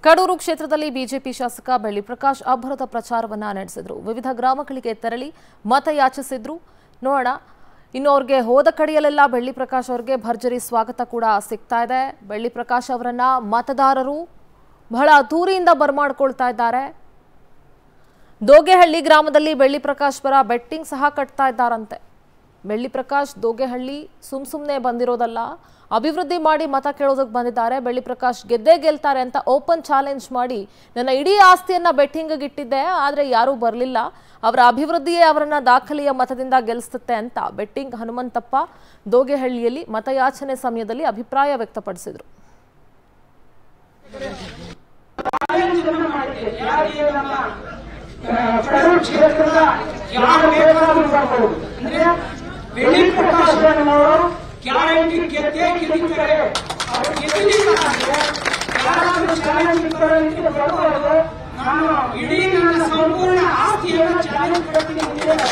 ಕಡೂರು ಕ್ಷೇತ್ರದಲ್ಲಿ ಬಿಜೆಪಿ ಶಾಸಕ ಬೆಳ್ಳಿ ಪ್ರಕಾಶ್ ಅಬ್ಬರದ ಪ್ರಚಾರವನ್ನ ನಡೆಸಿದ್ರು ವಿವಿಧ ಗ್ರಾಮಗಳಿಗೆ ತೆರಳಿ ಮತ ಯಾಚಿಸಿದ್ರು ನೋಡೋಣ ಇನ್ನು ಅವ್ರಿಗೆ ಹೋದ ಕಡೆಯಲ್ಲೆಲ್ಲ ಬೆಳ್ಳಿ ಪ್ರಕಾಶ್ ಅವ್ರಿಗೆ ಭರ್ಜರಿ ಸ್ವಾಗತ ಕೂಡ ಸಿಗ್ತಾ ಇದೆ ಬೆಳ್ಳಿ ಪ್ರಕಾಶ್ ಅವರನ್ನ ಮತದಾರರು ಬಹಳ ಅದ್ದೂರಿಯಿಂದ ಬರಮಾಡ್ಕೊಳ್ತಾ ಇದ್ದಾರೆ ದೋಗೆಹಳ್ಳಿ ಗ್ರಾಮದಲ್ಲಿ ಬೆಳ್ಳಿ ಪ್ರಕಾಶ್ ಪರ ಬೆಟ್ಟಿಂಗ್ ಸಹ ಕಟ್ತಾ ಇದ್ದಾರಂತೆ ಬೆಳ್ಳಿ ಪ್ರಕಾಶ್ ದೋಗೆಹಳ್ಳಿ ಸುಮ್ ಸುಮ್ಮನೆ ಬಂದಿರೋದಲ್ಲ ಅಭಿವೃದ್ಧಿ ಮಾಡಿ ಮತ ಕೇಳೋದಕ್ಕೆ ಬಂದಿದ್ದಾರೆ ಬೆಳ್ಳಿ ಪ್ರಕಾಶ್ ಗೆದ್ದೇ ಗೆಲ್ತಾರೆ ಅಂತ ಓಪನ್ ಚಾಲೆಂಜ್ ಮಾಡಿ ನನ್ನ ಇಡೀ ಆಸ್ತಿಯನ್ನ ಬೆಟ್ಟಿಂಗ್ ಇಟ್ಟಿದ್ದೆ ಆದರೆ ಯಾರೂ ಬರಲಿಲ್ಲ ಅವರ ಅಭಿವೃದ್ಧಿಯೇ ಅವರನ್ನ ದಾಖಲೆಯ ಮತದಿಂದ ಗೆಲ್ಲಿಸುತ್ತೆ ಅಂತ ಬೆಟ್ಟಿಂಗ್ ಹನುಮಂತಪ್ಪ ದೋಗೆಹಳ್ಳಿಯಲ್ಲಿ ಮತಯಾಚನೆ ಸಮಯದಲ್ಲಿ ಅಭಿಪ್ರಾಯ ವ್ಯಕ್ತಪಡಿಸಿದರು ಆಯೋಜನೆ ಮಾಡಿದೆ ಯಾರಿಗೆ ನಮ್ಮ ಆ, ಕಡೂರು ಕ್ಷೇತ್ರದ ಯಾರು ಬೇಕಾದ್ರೂ ಬರ್ಬೋದು ಅಂದ್ರೆ ಬೆಳ್ಳಿ ಪ್ರಕಾಶ್ ಅವರು ಗ್ಯಾರಂಟಿ ಗೆದ್ದೇ ಗೆದ್ದಿದ್ದಾರೆ ಅವರು ಗೆದ್ದಿಲ್ಲ ಅಂದ್ರೆ ಯಾರಾದ್ರೂ ಚಾಲೆಂಜ್ ಬರೋದಕ್ಕೆ ಬರ್ಬೋದು ನಾನು ಇಡೀ ನನ್ನ ಸಂಪೂರ್ಣ ಆಸ್ತಿಯನ್ನು ಚಾಲೆಂಜ್ ಕೊಡ್ತೀನಿ ಅಂತ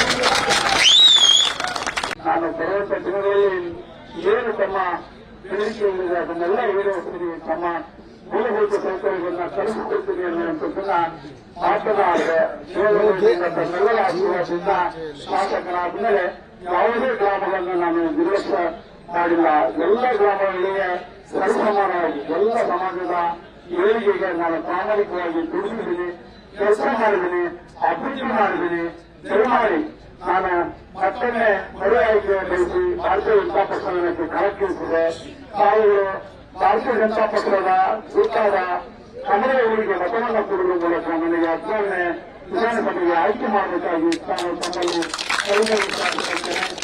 ನಾನು ಬರುವಂತ ದಿನಗಳಲ್ಲಿ ಏನು ತಮ್ಮ ಬೇಡಿಕೆ ಇದೆ ಅದನ್ನೆಲ್ಲ ಈಡೇರಿಸ್ತೀನಿ ತಮ್ಮ ಮೂಲಭೂತ ಸೌಕರ್ಯಗಳನ್ನ ಕಲಿಸಿಕೊಡ್ತೀನಿ ಅನ್ನುವಂಥದ್ದನ್ನ ಮಾತನಾಡಿದೆ ದೇವರಿಂದ ತಮ್ಮೆಲ್ಲರ ಆಶೀರ್ವಾದದಿಂದ ಶಾಸಕರಾದ್ಮೇಲೆ ಯಾವುದೇ ಗ್ರಾಮಗಳನ್ನು ನಾನು ನಿರ್ಲಕ್ಷ್ಯ ಮಾಡಿಲ್ಲ ಎಲ್ಲ ಗ್ರಾಮಗಳಿಗೆ ಸರ್ವಸಮಾನವಾಗಿ ಎಲ್ಲ ಸಮಾಜದ ಏಳಿಗೆಗೆ ನಾನು ಪ್ರಾಮಾಣಿಕವಾಗಿ ದುಡಿದಿದ್ದೀನಿ ಕೆಲಸ ಮಾಡಿದ್ದೀನಿ ಅಭಿವೃದ್ಧಿ ಮಾಡಿದ್ದೀನಿ ದಯಮಾಡಿ ನಾನು ಮತ್ತೊಮ್ಮೆ ಮರು ಆಯ್ಕೆ ಬಯಸಿ ಭಾರತೀಯ ಜನತಾ ಪಕ್ಷಕ್ಕೆ ಕಣಕ್ಕಿಳಿಸಿದೆ ತಾವುಗಳು ಭಾರತೀಯ ಜನತಾ ಪಕ್ಷದ ಸೂಕ್ತಾದ ಕಮಲ ಊರಿಗೆ ಮತವನ್ನು ಕೊಡುವ ಮೂಲಕ ನನಗೆ ಹದಿನೇಳನೇ ವಿಧಾನಸಭೆಗೆ ಆಯ್ಕೆ ಮಾಡಬೇಕಾಗಿ ನಾನು ತಮ್ಮಲ್ಲಿ ಕೈ ಪ್ರಾರ್ಥಿಸುತ್ತೇನೆ